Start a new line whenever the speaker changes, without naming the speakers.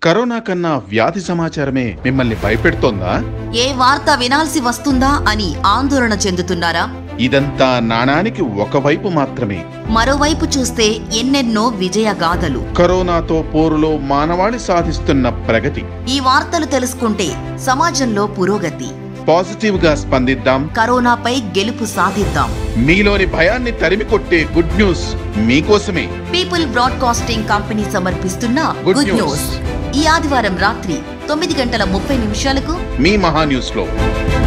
Corona కన్నా వ్యాధి సమాచారమే మిమ్మల్ని భయపెడుతోందా
ఏ వార్త వినాల్సి వస్తుందా అని ఆందోళన చెందుతున్నారా
ఇదంతా నాణానికి ఒకవైపు మాత్రమే
మరోవైపు చూస్తే ఎన్నెన్నో విజయగాథలు
కరోనాతో పోరులో మానవాళి సాధిస్తున్న ప్రగతి
ఈ వార్తలు తెలుసుకుంటే సమాజంలో పురోగతి
పాజిటివ్ గా స్పందిద్దాం
కరోనాపై గెలుపు సాధిద్దాం
మీలోని భయాన్ని తరిమి కొట్టే గుడ్ న్యూస్ మీకోసమే
పీపుల్ బ్రాడ్కాస్టింగ్ కంపెనీ సమర్పిస్తున్న
Good
గుడ్
news.
న్యూస్ ఈ ఆదివారం రాత్రి తొమ్మిది గంటల ముప్పై నిమిషాలకు
మీ మహా న్యూస్ లో